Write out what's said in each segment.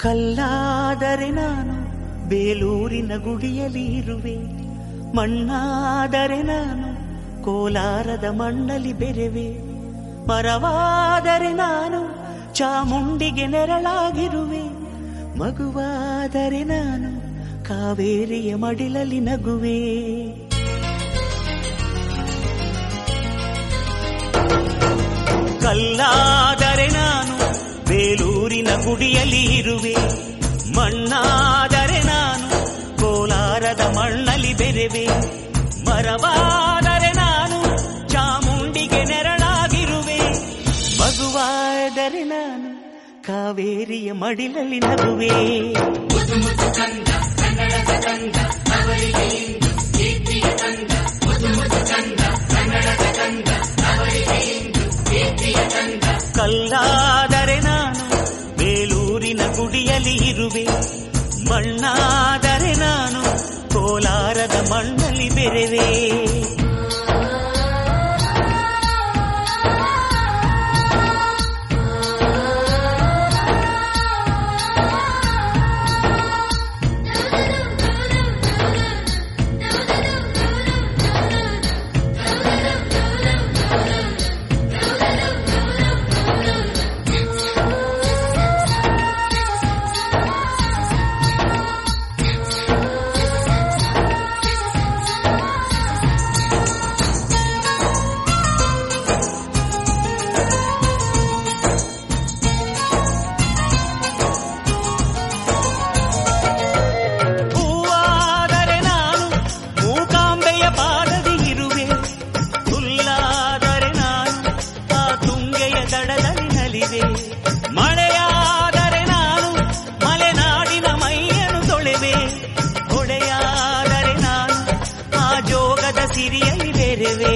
ಕಲ್ಲಾದರೆ ನಾನು ಬೇಲೂರಿನ ಗುಡಿಯಲ್ಲಿ ಇರುವೆ ಮಣ್ಣಾದರೆ ನಾನು ಕೋಲಾರದ ಮಣ್ಣಲ್ಲಿ ಬೆರೆವೆ ಮರವಾದರೆ ನಾನು ಚಾಮುಂಡಿಗೆ ನೆರಳಾಗಿರುವೆ ಮಗುವಾದರೆ ನಾನು ಕಾವೇರಿಯ ಮಡಿಲಲ್ಲಿ ನಗುವೆ ಕಲ್ಲಾದರೆ ನಾನು ಬೇಲೂರಿನ ಗುಡಿಯಲ್ಲಿ ಇರುವೆ ಮಣ್ಣಾದರೆ ನಾನು ಕೋಲಾರದ ಮಣ್ಣಲ್ಲಿ ಬೆರೆವೆ ಮರವಾದರೆ ನಾನು ಚಾಮುಂಡಿಗೆ ನೆರಳಾಗಿರುವೆ ಮಗುವಾದರೆ ನಾನು ಕಾವೇರಿಯ ಮಡಿಲಲ್ಲಿ ನಗುವೆ ಕಲ್ಲಾದರೆ ನಾನು ಬೇಲೂರಿನ ಗುಡಿಯಲ್ಲಿ ಇರುವೆ ಮಣ್ಣಾದರೆ ನಾನು ಕೋಲಾರದ ಮಣ್ಣಲ್ಲಿ ಬೆರೆವೆ ಹೂವಾದರೆ ನಾನು ಮೂಕಾಂಬೆಯ ಪಾದದಿ ಇರುವೆ ಹುಲ್ಲಾದರೆ ನಾನು ಆ ತುಂಗೆಯ ದಡದಲ್ಲಿ ನಲಿವೆ ಮಳೆಯಾದರೆ ನಾನು ಮಲೆನಾಡಿನ ಮೈಯನ್ನು ತೊಳೆವೆ ಹೊಳೆಯಾದರೆ ನಾನು ಆ ಜೋಗದ ಸಿರಿಯಲ್ಲಿ ಬೆರೆವೆ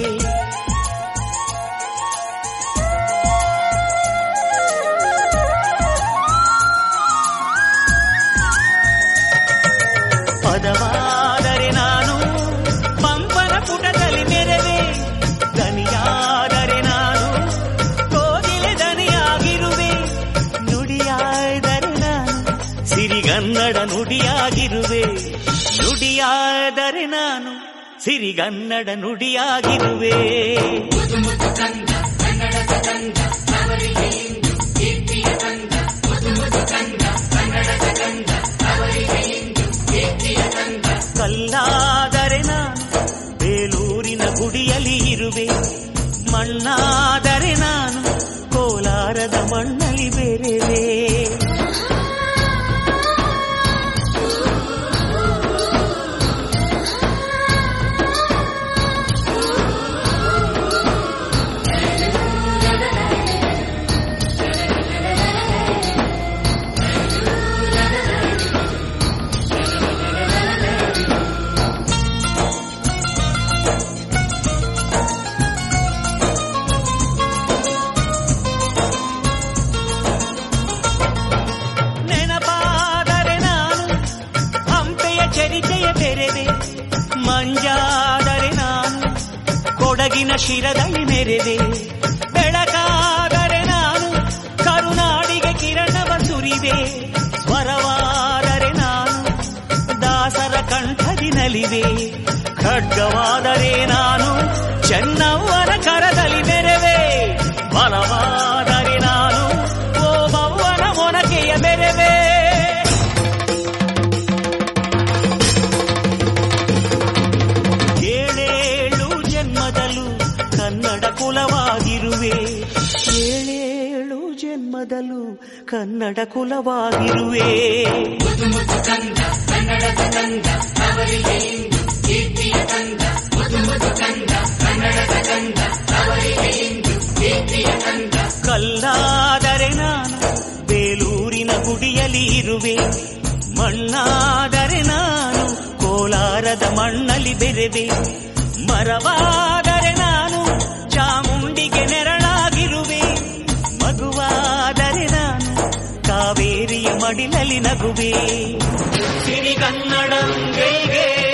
ಪದವಾದರೆ ನಾನು ಪಂಪನ ಪುಟದಲ್ಲಿ ಮೆರವೆ ದನಿಯಾದರೆ ನಾನು ಕೋಗಿಲೆ ದನಿಯಾಗಿರುವೆ ನುಡಿಯಾದರೆ ನಾನು ಸಿರಿಗನ್ನಡ ನುಡಿಯಾಗಿರುವೆ ನುಡಿಯಾದರೆ ನಾನು ಸಿರಿಗನ್ನಡ ನುಡಿಯಾಗಿರುವೆ ಕಲ್ಲಾದರೆ ನಾನು ಬೇಲೂರಿನ ಗುಡಿಯಲ್ಲಿ ಇರುವೆ ಮಣ್ಣಾದರೆ ನಾನು ಕೋಲಾರದ ಮಣ್ಣಲ್ಲಿ ಬೆರೆವೆ ನೆನಪಾದರೆ ನಾನು ಹಂಪೆಯ ಚರಿತೆಯ ತೆರೆವೆ ಮಂಜಾದರೆ ನಾನು ಕೊಡಗಿನ ಶಿರದಲ್ಲಿ ಮೆರೆವೆ ಬೆಳಕಾದರೆ ನಾನು ಕರುನಾಡಿಗೆ ಕಿರಣವ ಸುರಿವೆ ವರವಾದರೆ ನಾನು ದಾಸರ ಕಂಠದಿ ನಲಿವೆ ಖಡ್ಗವಾದರೆ ನಾನು ಚೆನ್ನವ್ವನ ಕರದಲ್ಲಿ ಮೆರೆವೆ ಬಲವಾದರೆ ನಾನು ಓ ಬವ್ವನ ಮೊನಕೆಯ ಮೆರೆವೆ ಏಳೇಳು ಜನ್ಮದಲ್ಲೂ ಕನ್ನಡ ಕುಲವಾಗಿರುವೆ ಏಳೇಳು ಜನ್ಮದಲ್ಲೂ ಕನ್ನಡ ಕುಲವಾಗಿರುವೆ ಕಲ್ಲಾದರೆ ನಾನು ಬೇಲೂರಿನ ಗುಡಿಯಲ್ಲಿ ಇರುವೆ ಮಣ್ಣಾದರೆ ನಾನು ಕೋಲಾರದ ಮಣ್ಣಲ್ಲಿ ಬೆರೆವೆ ಮರವಾದರೆ ನಾನು ಚಾಮುಂಡಿಗೆ ನೆರಳಾಗಿರುವೆ ಮಗುವಾದರೆ ನಾನು ಕಾವೇರಿಯ ಮಡಿಲಲ್ಲಿ ನಗುವೆ ಸಿರಿಗನ್ನಡಂಗೆಗೆ